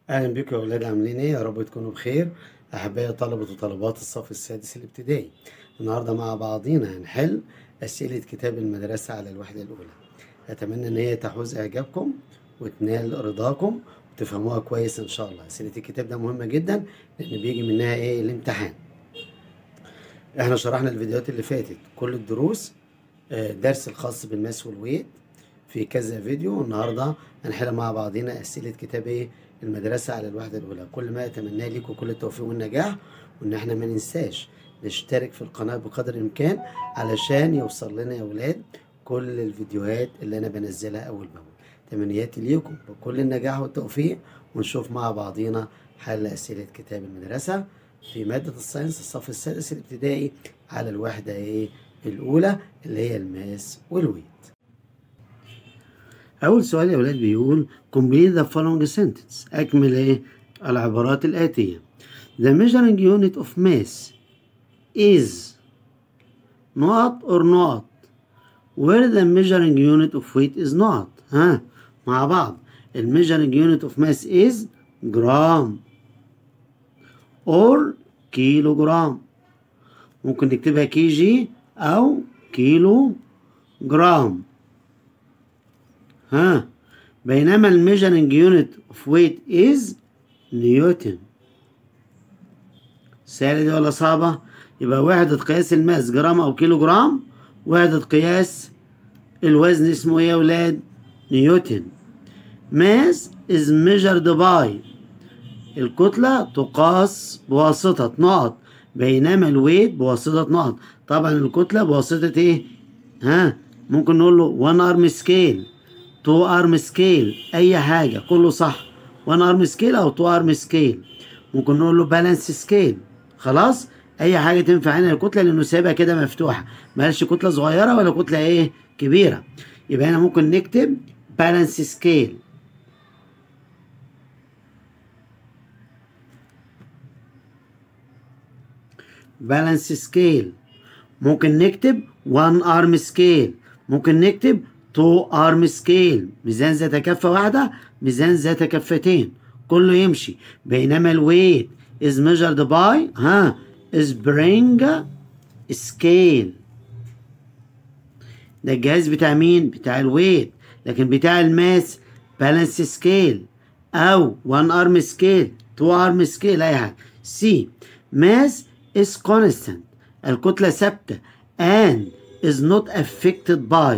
أهلا بكم يا أولاد عاملين إيه؟ يا رب تكونوا بخير أحبائي طلبة وطالبات الصف السادس الابتدائي النهاردة مع بعضينا هنحل أسئلة كتاب المدرسة على الوحدة الأولى أتمنى إن هي تحوز إعجابكم وتنال رضاكم وتفهموها كويس إن شاء الله أسئلة الكتاب ده مهمة جدا لأن بيجي منها إيه الامتحان إحنا شرحنا الفيديوهات اللي فاتت كل الدروس آه، درس الخاص بالماس والويت في كذا فيديو النهارده هنحل مع بعضينا اسئله كتاب ايه المدرسه على الوحده الاولى كل ما اتمناه ليكم كل التوفيق والنجاح وان احنا ما ننساش نشترك في القناه بقدر الامكان علشان يوصل لنا يا اولاد كل الفيديوهات اللي انا بنزلها اول باول تمنياتي ليكم بكل النجاح والتوفيق ونشوف مع بعضينا حل اسئله كتاب المدرسه في ماده الساينس الصف السادس الابتدائي على الوحده ايه الاولى اللي هي الماس والويت أول سؤال يا ولاد بيقول complete the following sentence أكمل إيه العبارات الآتية The measuring unit of mass is not or not where the measuring unit of weight is not ها مع بعض ال measuring unit of mass is جرام or كيلو جرام ممكن نكتبها كي جي أو كيلو جرام ها بينما الميجرنج يونت اوف ويت از نيوتن سهلة دي ولا صعبة؟ يبقى وحدة قياس الماس جرام أو كيلو جرام وحدة قياس الوزن اسمه إيه يا ولاد؟ نيوتن ماس is measured by الكتلة تقاس بواسطة نقط بينما الويت بواسطة نقط طبعا الكتلة بواسطة ايه؟ ها ممكن نقول له 1 ارم سكيل 2 ارم سكيل اي حاجة كله صح 1 ارم سكيل او 2 ارم سكيل ممكن نقول له بالانس سكيل خلاص اي حاجة تنفع هنا الكتلة لانه سايبها كده مفتوحة مالش كتلة صغيرة ولا كتلة ايه كبيرة يبقى هنا ممكن نكتب بالانس سكيل بالانس سكيل ممكن نكتب 1 ارم سكيل ممكن نكتب 2 ارم سكيل ميزان ذات كفه واحده ميزان ذات كفتين كله يمشي بينما الويت is measured by ها spring scale ده الجهاز بتاع مين بتاع الويت لكن بتاع الماس بالانس سكيل او 1 ارم سكيل 2 ارم سكيل اي حاجه سي ماس is constant الكتلة ثابتة and is not affected by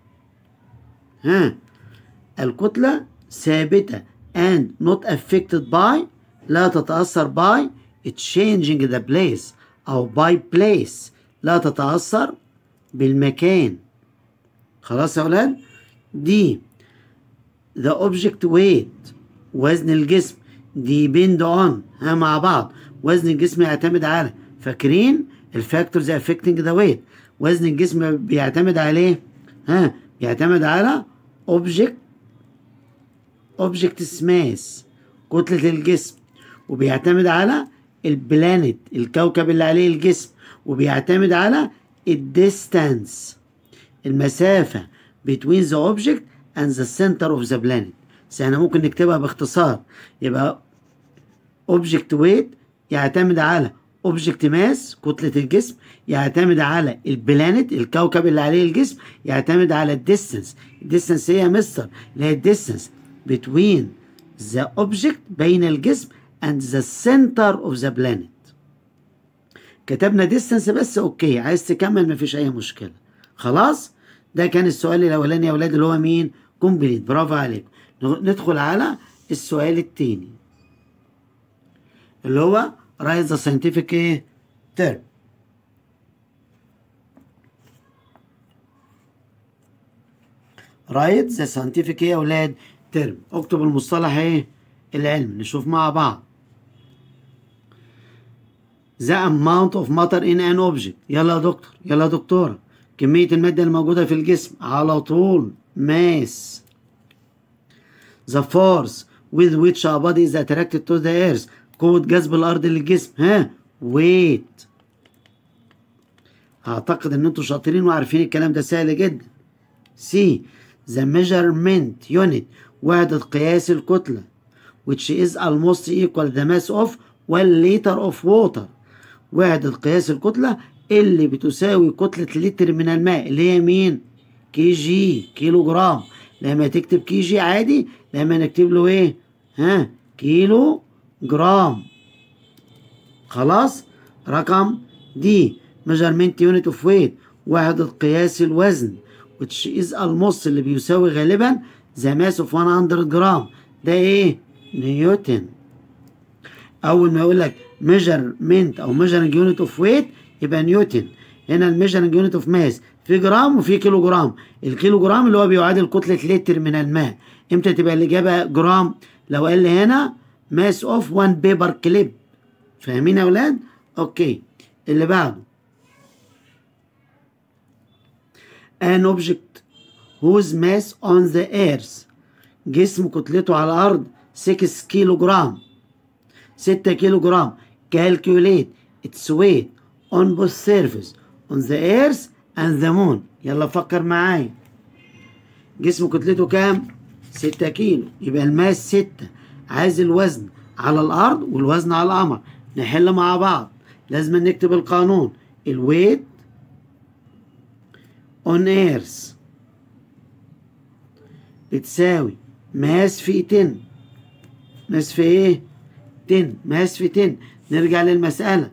ها الكتلة ثابتة and not affected by لا تتأثر by changing the place أو by place لا تتأثر بالمكان خلاص يا أولاد دي the object weight وزن الجسم depend on ها مع بعض وزن الجسم يعتمد على فاكرين الفاكتورز affecting the weight وزن الجسم بيعتمد عليه ها بيعتمد على object object mass كتلة الجسم وبيعتمد على البلانت الكوكب اللي عليه الجسم وبيعتمد على الديستانس المسافة between the object and the center of the planet بس احنا ممكن نكتبها باختصار يبقى object weight يعتمد على اوبجكت ماس كتلة الجسم يعتمد على البلانت الكوكب اللي عليه الجسم يعتمد على الديستنس الديستنس هي مستر اللي هي الديستنس between the object بين الجسم and the center of the planet كتبنا ديستنس بس اوكي عايز تكمل مفيش اي مشكلة خلاص ده كان السؤال الاولاني يا اولاد اللي هو مين كومبليت برافو عليكم ندخل على السؤال التاني اللي هو write the scientific ايه term write the scientific ايه يا اولاد term اكتب المصطلح ايه العلم نشوف مع بعض the amount of matter in an object يلا يا دكتور يلا يا دكتورة كمية المادة الموجودة في الجسم على طول mass the force with which a body is attracted to the earth قوة جذب الأرض للجسم ها ويت أعتقد إن أنتوا شاطرين وعارفين الكلام ده سهل جدا سي the measurement unit وحدة قياس الكتلة which is almost equal the mass of 1 liter of water وحدة قياس الكتلة اللي بتساوي كتلة لتر من الماء اللي هي مين؟ كي جي كيلو جرام لما تكتب كي جي عادي لما نكتب له ايه؟ ها كيلو جرام خلاص رقم دي measurement unit of weight وحدة قياس الوزن which is almost اللي بيساوي غالبا the mass of 100 جرام ده ايه نيوتن اول ما يقول لك measurement او measuring unit of weight يبقى نيوتن هنا الميجرنج يونت اوف ماس في جرام وفي كيلو جرام الكيلو جرام اللي هو بيعادل كتلة لتر من الماء امتى تبقى الإجابة جرام لو قال لي هنا ماس اوف 1 بيبر كليب فاهمين يا أولاد؟ أوكي اللي بعده an object whose mass on the earth جسم كتلته على الأرض 6 كيلو جرام 6 كيلو جرام calculate its weight on both surface on the earth and the moon يلا فكر معايا جسم كتلته كام 6 كيلو يبقى الماس 6 عايز الوزن على الأرض والوزن على القمر نحل مع بعض لازم نكتب القانون الويت on earth بتساوي ماس في 10 ماس في ايه 10 ماس في 10 نرجع للمسألة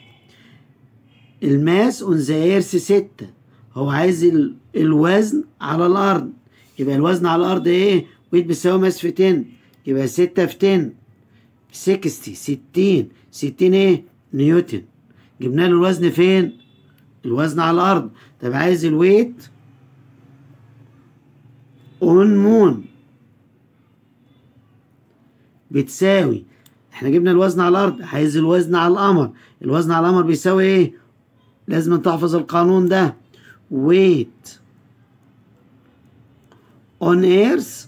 الماس اون ذا ايرث 6 هو عايز ال- الوزن على الأرض يبقى الوزن على الأرض ايه ويت بيساوي ماس في 10 يبقى 6 في 10 60 60 60 ايه نيوتن جبنا له الوزن فين الوزن على الارض طب عايز الويت اون مون بتساوي احنا جبنا الوزن على الارض عايز الوزن على القمر الوزن على القمر بيساوي ايه لازم تحفظ القانون ده ويت اون ايرث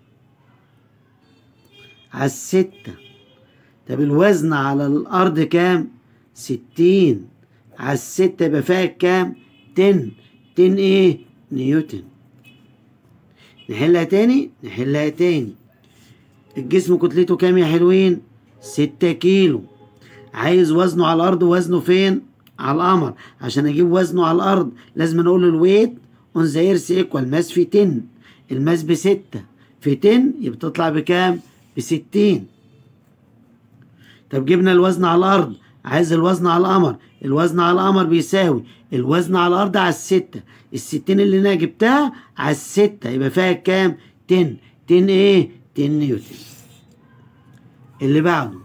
على الستة طب الوزن على الأرض كام؟ ستين على الستة يبقى فيها كام؟ تن تن إيه؟ نيوتن نحلها تاني؟ نحلها تاني الجسم كتلته كام يا حلوين؟ ستة كيلو عايز وزنه على الأرض وزنه فين؟ على القمر عشان أجيب وزنه على الأرض لازم نقول له الويت اون ذا ايرث ايكوال ماس في 10 الماس بستة في 10 يبقى تطلع بكام؟ بستين طب جبنا الوزن على الأرض عايز الوزن على القمر الوزن على القمر بيساوي الوزن على الأرض على الستة الستين اللي أنا جبتها على الستة يبقى فيها كام؟ تن تن إيه؟ تن نيوتن اللي بعده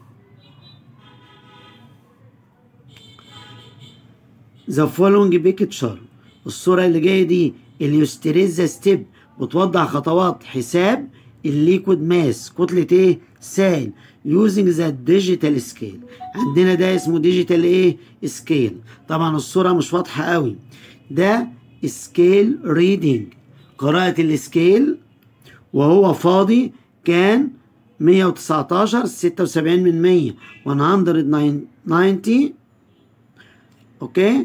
ذا فولوينج بيكتشر الصورة اللي جاية دي اليوستريزا ستيب بتوضح خطوات حساب الليكويد ماس كتلة ايه؟ سائل using ذا ديجيتال سكيل عندنا ده اسمه ديجيتال ايه؟ سكيل طبعا الصورة مش واضحة قوي ده سكيل ريدنج قراءة السكيل وهو فاضي كان 119 76 من 100 190 اوكي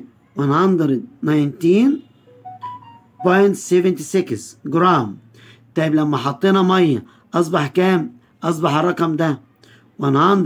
119.76 جرام طيب لما حطينا ميه اصبح كام اصبح الرقم ده 186.73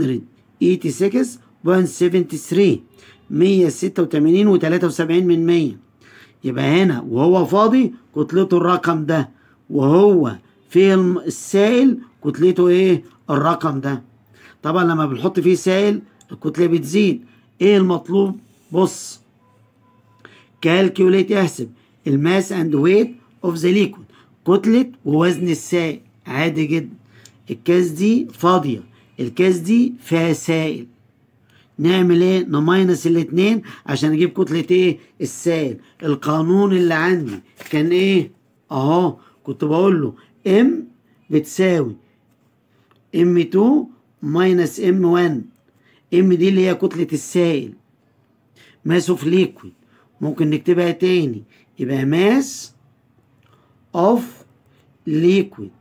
186 و73 من 100 يبقى هنا وهو فاضي كتلته الرقم ده وهو في الم- السائل كتلته ايه الرقم ده طبعا لما بنحط فيه سائل الكتله بتزيد ايه المطلوب بص كالكوليت احسب الماس اند ويت اوف ذا ليكويد كتلة ووزن السائل عادي جدا الكاس دي فاضية الكاس دي فيها سائل نعمل ايه نماينس الاتنين عشان اجيب كتلة ايه السائل القانون اللي عندي كان ايه اهو كنت بقول له ام بتساوي ام 2 ماينس ام 1 ام دي اللي هي كتلة السائل ماس اوف ليكويد ممكن نكتبها تاني يبقى ماس اوف ليكويد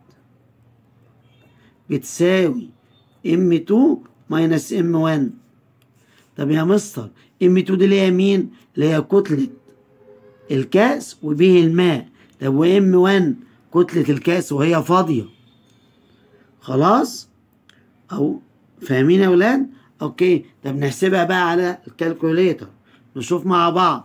بتساوي ام 2 ماينس ام 1 طب يا مستر ام 2 دي اللي هي مين؟ اللي هي كتلة الكأس وبه الماء طب وام 1 كتلة الكأس وهي فاضية خلاص؟ او فاهمين يا ولاد اوكي طب نحسبها بقى على الكالكوليتر نشوف مع بعض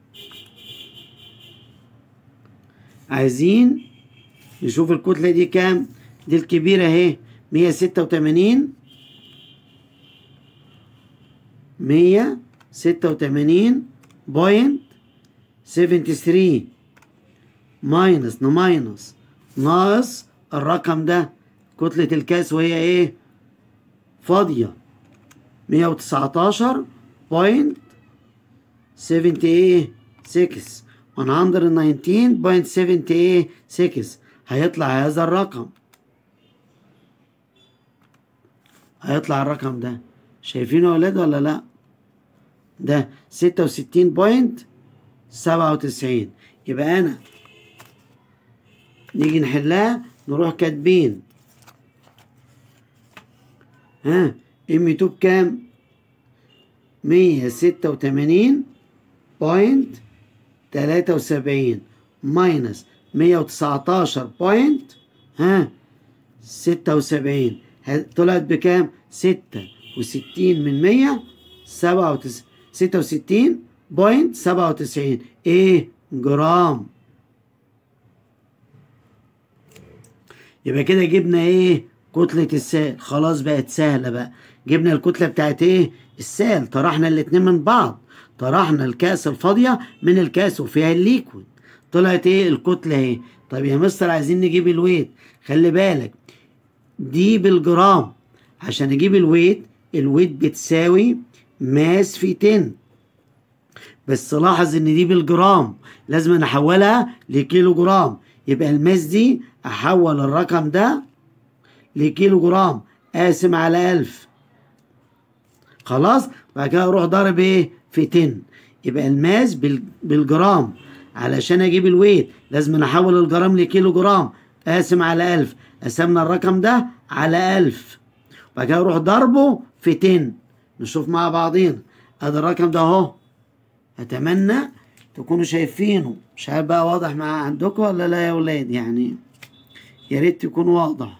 عايزين نشوف الكتلة دي كام دي الكبيرة اهي مية ستة وتمانين مية ستة وتمانين بوينت سيفنتي ثري ماينس نماينس ناقص الرقم ده كتلة الكاس وهي ايه فاضية مية وتسعتاشر بوينت سيفنتي ايه سكس 119.76 هيطلع هذا الرقم هيطلع الرقم ده شايفينه يا ولاد ولا لا ده ستة وستين بوينت سبعة وتسعين يبقى أنا نيجي نحلها نروح كاتبين ها ام 2 بكام مية ستة وتمانين بوينت تلاتة وسبعين ماينس مية وتسعتاشر بوينت ها ستة وسبعين طلعت بكام؟ ستة وستين من مية سبعة وتس ستة وستين بوينت سبعة وتسعين ايه جرام يبقى كده جبنا ايه كتلة السائل خلاص بقت سهلة بقى جبنا الكتلة بتاعت ايه السائل طرحنا الاتنين من بعض طرحنا الكأس الفاضية من الكأس وفيها الليكويد طلعت ايه الكتلة اهي طيب يا مستر عايزين نجيب الويت خلي بالك دي بالجرام عشان اجيب الويت الويت بتساوي ماس في 10 بس لاحظ ان دي بالجرام لازم أنا احولها لكيلو جرام يبقى الماس دي احول الرقم ده لكيلو جرام قاسم على ألف خلاص بعد كده اروح ضارب ايه في 10 يبقى الماس بالجرام علشان اجيب الويت لازم احول الجرام لكيلو جرام قاسم على 1000 قسمنا الرقم ده على 1000 بعد كده اروح ضربه في 10 نشوف مع بعضينا ادي الرقم ده اهو اتمنى تكونوا شايفينه مش عارف بقى واضح مع عندكم ولا لا يا ولاد يعني يا ريت يكون واضح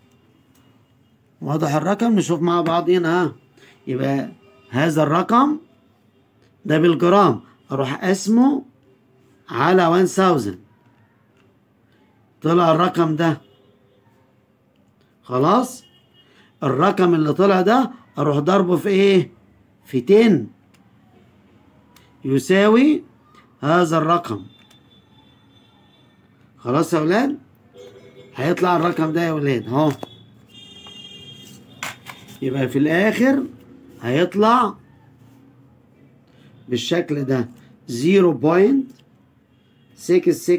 واضح الرقم نشوف مع بعضينا ها يبقى هذا الرقم ده بالجرام اروح اسمه على 1000 طلع الرقم ده خلاص الرقم اللي طلع ده اروح ضربه في ايه في 10 يساوي هذا الرقم خلاص يا ولاد هيطلع الرقم ده يا ولاد اهو يبقى في الاخر هيطلع بالشكل ده 0.6697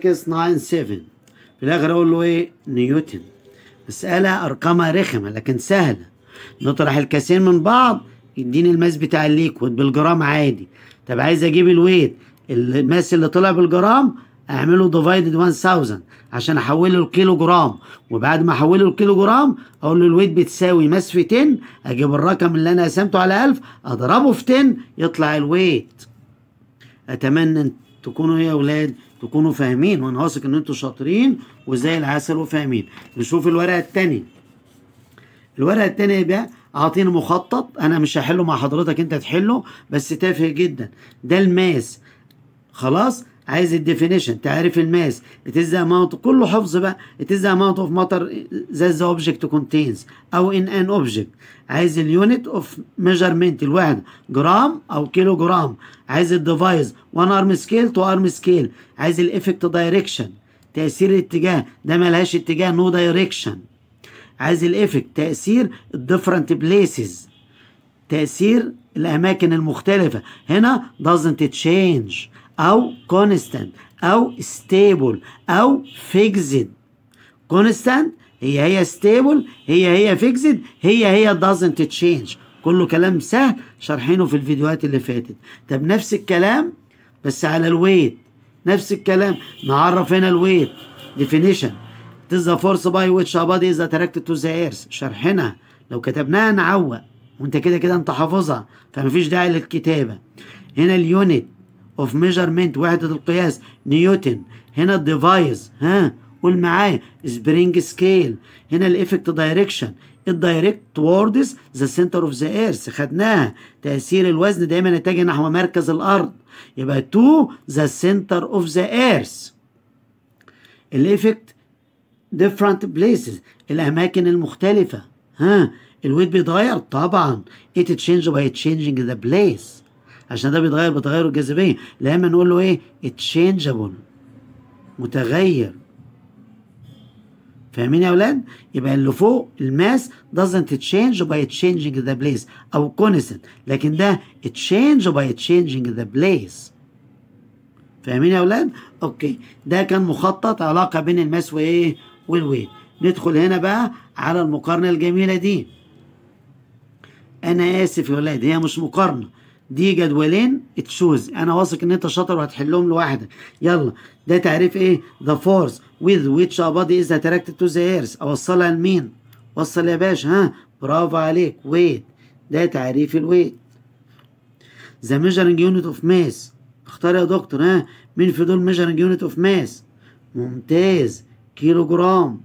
في الاخر اقول له ايه نيوتن مسألة أرقامها رخمة لكن سهلة نطرح الكاسين من بعض يديني الماس بتاع الليكويد بالجرام عادي طب عايز أجيب الويت الماس اللي طلع بالجرام أعمله ديفايدد 1000 عشان أحوله لكيلو جرام وبعد ما أحوله لكيلو جرام أقول له الويت بتساوي ماس في 10 أجيب الرقم اللي أنا قسمته على 1000 أضربه في 10 يطلع الويت أتمنى تكونوا يا أولاد تكونوا فاهمين وانا واثق ان انتوا شاطرين وزي العسل وفاهمين نشوف الورقه الثانيه الورقه الثانيه بقى اعطيني مخطط انا مش هحله مع حضرتك انت تحله بس تافه جدا ده الماس خلاص عايز الديفينيشن تعرف الماس it is the amount كله حفظ بقى it is the amount of matter that the object contains او in an object عايز اليونت اوف ميجرمنت الوحده جرام او كيلو جرام عايز الديفايس 1 ارم سكيل تو ارم سكيل عايز الافكت دايركشن تاثير الاتجاه ده ملهاش اتجاه نو no دايركشن عايز الافكت تاثير الديفرنت بليسز تاثير الاماكن المختلفه هنا doesn't change او constant او stable او fixed constant هي هي stable هي هي fixed هي هي doesn't change كله كلام سهل شارحينه في الفيديوهات اللي فاتت طب نفس الكلام بس على الويت نفس الكلام نعرف هنا الويت definition it is the force by which a body is attracted to the earth شرحنا لو كتبناها نعوق وانت كده كده انت حافظها فمفيش داعي للكتابه هنا اليونت اوف ميجرمنت وحده القياس نيوتن هنا الديفايس ها قول معايا سبرينج سكيل هنا الافكت دايركشن الدايركت towards the center of the earth خدناها تأثير الوزن دايما يتجه نحو مركز الأرض يبقى to the center of the earth الإفكت different places الأماكن المختلفة ها الويت بيتغير طبعا it change by changing the place عشان ده بيتغير بتغير الجاذبية لا اما نقول له ايه changeable متغير فاهمين يا اولاد يبقى اللي فوق الماس doesn't change by changing the place او constant لكن ده change by changing the place فاهمين يا اولاد اوكي ده كان مخطط علاقه بين الماس وايه والويت ندخل هنا بقى على المقارنه الجميله دي انا اسف يا ولاد هي مش مقارنه دي جدولين تشوز انا واثق ان انت شاطر وهتحلهم لوحدك يلا ده تعريف ايه the force with which a body is attracted to the earth اوصلها لمين وصل يا باشا ها برافو عليك ويت ده تعريف الويت the measuring unit of mass اختار يا دكتور ها مين في دول measuring unit of mass ممتاز كيلو جرام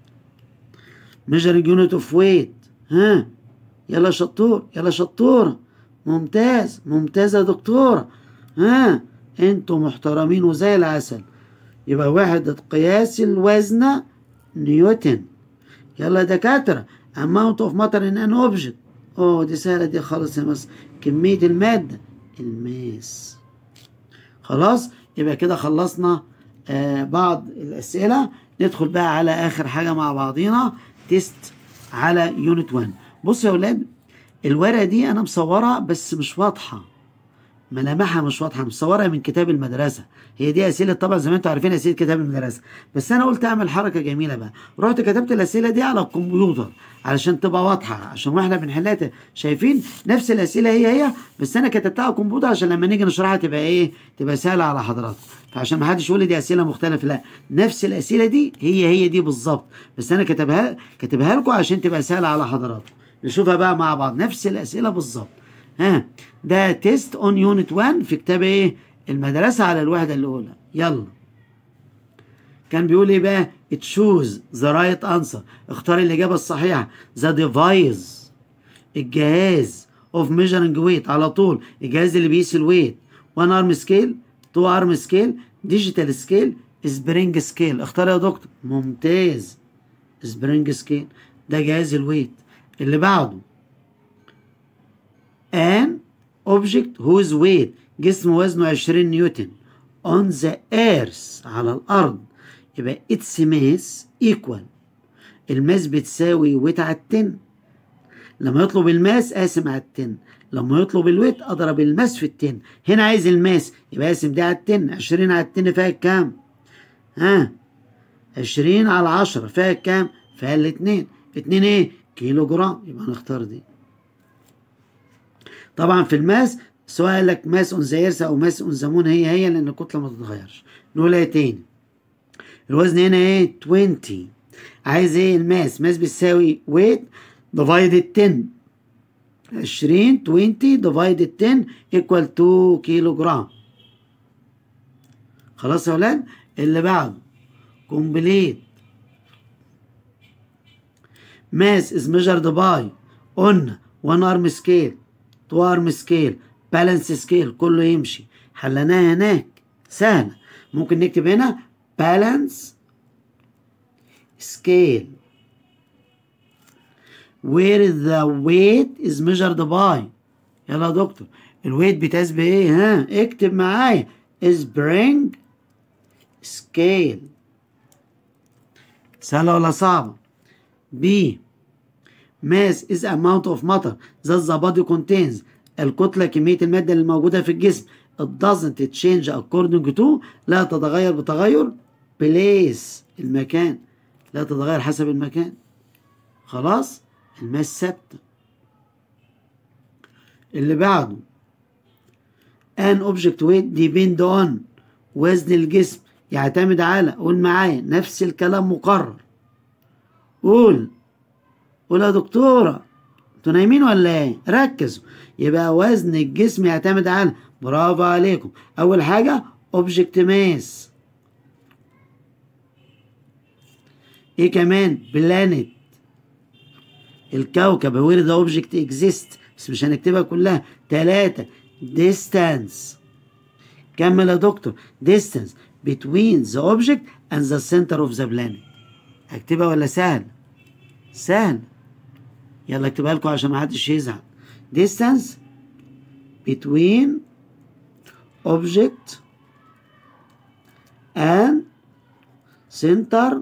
measuring unit of weight ها يلا شطور يلا شطورة ممتاز ممتاز يا دكتورة ها انتوا محترمين وزي العسل يبقى وحدة قياس الوزن نيوتن يلا يا دكاترة amount of matter in an object اوه دي سهلة دي خالص يا مس كمية المادة الماس خلاص يبقى كده خلصنا آه بعض الأسئلة ندخل بقى على آخر حاجة مع بعضينا تيست على يونت 1 بصوا يا ولاد الورقة دي أنا مصورها بس مش واضحة ملامحها مش واضحة مصورها من كتاب المدرسة هي دي أسئلة طبعا زي ما انتوا عارفين أسئلة كتاب المدرسة بس أنا قلت أعمل حركة جميلة بقى رحت كتبت الأسئلة دي على الكمبيوتر علشان تبقى واضحة عشان واحنا بنحلها شايفين نفس الأسئلة هي هي بس أنا كتبتها على الكمبيوتر عشان لما نيجي نشرحها تبقى إيه تبقى سهلة على حضراتكم فعشان ما حدش يقول لي دي أسئلة مختلفة لا نفس الأسئلة دي هي هي دي بالظبط بس أنا كتبها كاتبها لكم عشان تبقى سهلة على حضراتكم نشوفها بقى مع بعض نفس الأسئلة بالظبط ها ده تيست اون يونت 1 في كتاب ايه المدرسة على الوحدة الأولى يلا كان بيقول ايه بقى تشوز ذا رايت انسر اختار الإجابة الصحيحة ذا ديفايس الجهاز اوف ميجرنج ويت على طول الجهاز اللي بيقيس الويت 1 ارم سكيل 2 ارم سكيل ديجيتال سكيل سبرينج سكيل اختار يا دكتور ممتاز سبرينج سكيل ده جهاز الويت اللي بعده an object whose weight جسم وزنه 20 نيوتن on the earth على الأرض يبقى its mass equal الماس بتساوي ويت على التن لما يطلب الماس قاسم على التن لما يطلب الويت اضرب الماس في التن هنا عايز الماس يبقى قاسم دي على التن 20 على التن فيها كام ها 20 على 10 فيها كام فيها الاتنين اتنين ايه كيلو جرام يبقى نختار دي طبعا في الماس سواء قال لك ماس اون ذا او ماس اون ذا مون هي هي لان الكتله ما تتغيرش نقول ايه تاني الوزن هنا ايه 20 عايز ايه الماس ماس بتساوي ويت ديفايدد 10 20 20 ديفايدد 10 ايكوال 2 كيلو جرام خلاص يا ولاد اللي بعده كومبليت mass is measured by قلنا 1 arm scale 2 arm scale balance scale كله يمشي حلناها هناك سهلة ممكن نكتب هنا balance scale where the weight is measured by يلا يا دكتور الويت بيتقاس بايه ها اكتب معايا spring scale سهلة ولا صعبة B mass is amount of matter that the body contains الكتلة كمية المادة اللي موجودة في الجسم it doesn't change according to لا تتغير بتغير place المكان لا تتغير حسب المكان خلاص الماس ثابتة اللي بعده an object weight depend on وزن الجسم يعتمد على قول معايا نفس الكلام مقرر قول قول يا دكتورة انتوا نايمين ولا ايه؟ ركزوا يبقى وزن الجسم يعتمد على برافو عليكم أول حاجة اوبجكت ماس ايه كمان بلانت الكوكب وير ذا اوبجكت اكزيست بس مش هنكتبها كلها تلاتة distance كمل يا دكتور distance between the object and the center of the planet هكتبها ولا سهل سهل يلا اكتبها لكم عشان ما حدش يزعل distance between object and center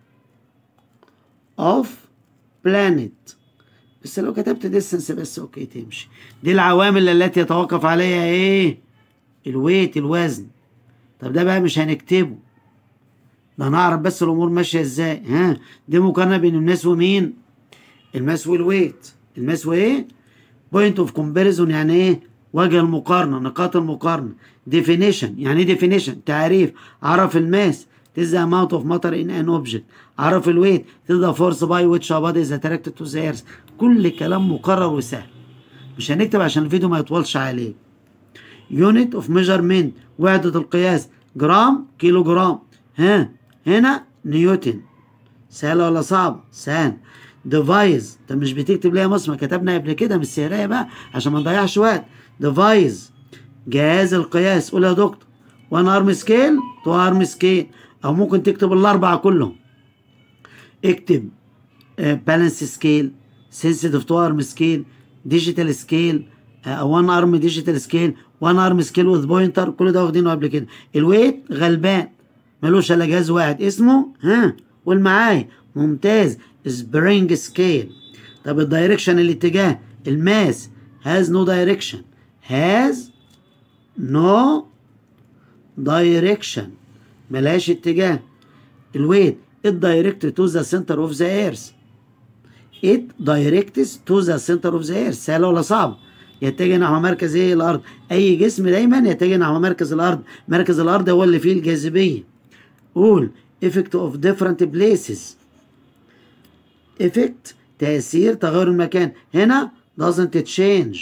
of planet بس لو كتبت distance بس اوكي تمشي دي العوامل التي يتوقف عليها ايه الويت الوزن طب ده بقى مش هنكتبه ده نعرف بس الامور ماشيه ازاي ها دي مقارنه بين الماس ومين الماس والويت الماس وايه بوينت اوف كومباريزون يعني ايه وجه المقارنه نقاط المقارنه ديفينيشن يعني ايه ديفينيشن تعريف عرف الماس This is the amount of matter in an object عرف الويت This is the force by which a body is attracted to the earth كل كلام مقرر وسهل مش هنكتب عشان الفيديو ما يطولش عليه unit of measurement وحدة القياس جرام كيلو جرام ها هنا نيوتن سهلة ولا صعبة؟ سهل ديفايز انت مش بتكتب ليه يا مصر ما كتبنا قبل كده مش سهرية بقى عشان ما نضيعش وقت ديفايز جهاز القياس قول يا دكتور وان ارم سكيل تو ارم سكيل او ممكن تكتب الاربعة كلهم اكتب بالانس سكيل سنسيتيف تو ارم سكيل ديجيتال سكيل وان ارم ديجيتال سكيل وان ارم سكيل وذ بوينتر كل ده واخدينه قبل كده الويت غلبان ملوش الا جهاز واحد اسمه ها قول معايا ممتاز سبرينج سكيل طب الدايركشن الاتجاه الماس has no direction has no direction ملهاش اتجاه الويت it directed to the center of the earth it directs to the center of the earth سهلة ولا صعبة يتجه نحو مركز ايه الارض اي جسم دايما يتجه نحو مركز الارض مركز الارض هو اللي فيه الجاذبية قول effect of different places effect تأثير تغير المكان هنا doesn't change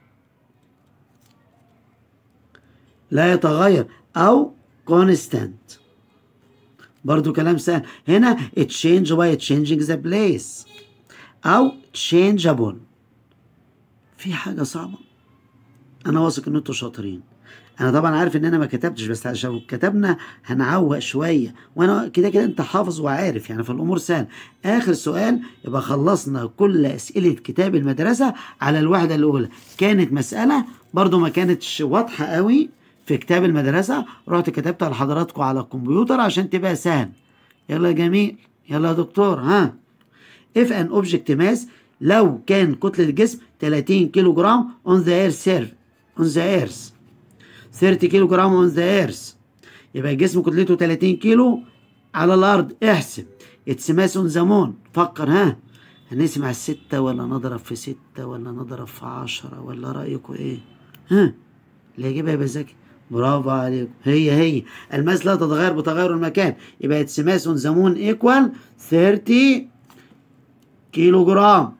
لا يتغير أو constant برضو كلام سهل هنا it change by changing the place أو changeable في حاجة صعبة أنا واثق إن أنتوا شاطرين أنا طبعا عارف إن أنا ما كتبتش بس عشان لو كتبنا هنعوق شوية وأنا كده كده أنت حافظ وعارف يعني فالأمور سهل آخر سؤال يبقى خلصنا كل أسئلة كتاب المدرسة على الوحدة الأولى كانت مسألة برضو ما كانتش واضحة قوي في كتاب المدرسة رحت كتبتها لحضراتكم على الكمبيوتر عشان تبقى سهل يلا يا جميل يلا يا دكتور ها if an object mass لو كان كتلة الجسم 30 كيلو جرام on the earth surface on the earth 30 كيلو جرام on the earth يبقى الجسم كتلته 30 كيلو على الأرض احسب اتس ماس on the moon فكر ها هنسمع الستة ولا نضرب في ستة ولا نضرب في عشرة ولا رأيكم ايه ها اللي هيجيبها يبقى ذكي برافو عليكم هي هي الماس لا تتغير بتغير المكان يبقى اتس ماس on the moon equal 30 كيلو جرام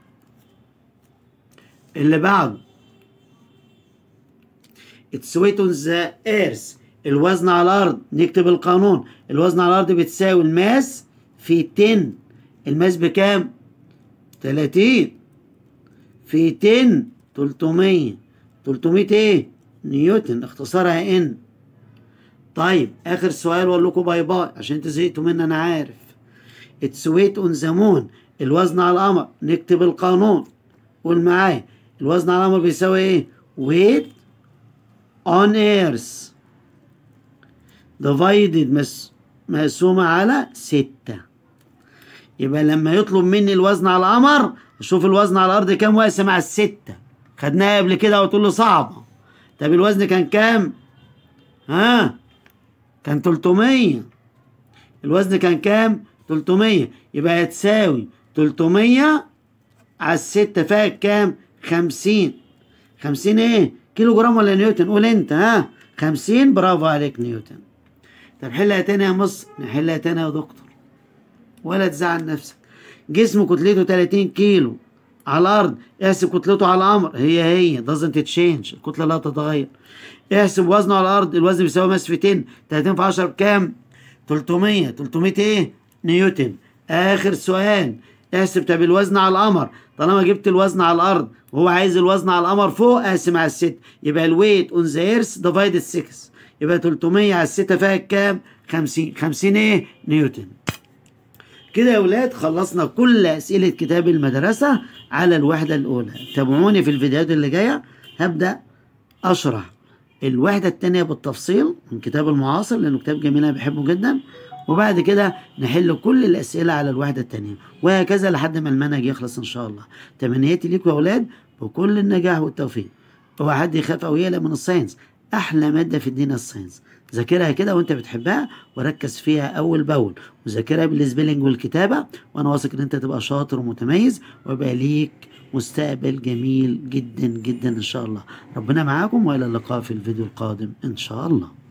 اللي بعده اتس ويت اون ذا ايرث الوزن على الارض نكتب القانون الوزن على الارض بتساوي الماس في 10 الماس بكام 30 في 10 300 300 ايه نيوتن اختصارها ان طيب اخر سؤال واقول لكم باي باي عشان انتوا زهقتوا مني انا عارف اتس ويت اون ذا مون الوزن على القمر نكتب القانون قول معايا الوزن على القمر بيساوي ايه weight on earth divided مس مقسومة على ستة يبقى لما يطلب مني الوزن على القمر اشوف الوزن على الارض كام واقسم على الستة خدناها قبل كده وتقول له صعبة طب الوزن كان كام ها كان 300 الوزن كان كام 300 يبقى هتساوي 300 على الستة فيها كام 50 50 ايه كيلو جرام ولا نيوتن قول انت ها 50 برافو عليك نيوتن طب حلها تاني يا مصر نحلها تاني يا دكتور ولا تزعل نفسك جسم كتلته 30 كيلو على الارض احسب كتلته على القمر هي هي doesn't change الكتله لا تتغير احسب وزنه على الارض الوزن بيساوي ماس في 10 30 في 10 بكام 300 300 ايه نيوتن اخر سؤال احسب طب الوزن على القمر طالما جبت الوزن على الارض وهو عايز الوزن على القمر فوق اقسم على الست يبقى الويت اون ذا ايرث ديفايدد 6 يبقى 300 على الستة فيها كام 50 50 ايه نيوتن كده يا ولاد خلصنا كل أسئلة كتاب المدرسة على الوحدة الأولى تابعوني في الفيديوهات اللي جاية هبدأ أشرح الوحدة التانية بالتفصيل من كتاب المعاصر لأنه كتاب جميل أنا بحبه جدا وبعد كده نحل كل الأسئلة على الوحدة التانية وهكذا لحد ما المنهج يخلص إن شاء الله تمنياتي ليكم يا ولاد بكل النجاح والتوفيق اوعى حد يخاف أو يقلق من الساينس أحلى مادة في الدين الساينس ذاكرها كده وانت بتحبها وركز فيها اول باول وذاكرها بالسبيلنج والكتابه وانا واثق ان انت تبقى شاطر ومتميز ويبقى ليك مستقبل جميل جدا جدا ان شاء الله ربنا معاكم والى اللقاء في الفيديو القادم ان شاء الله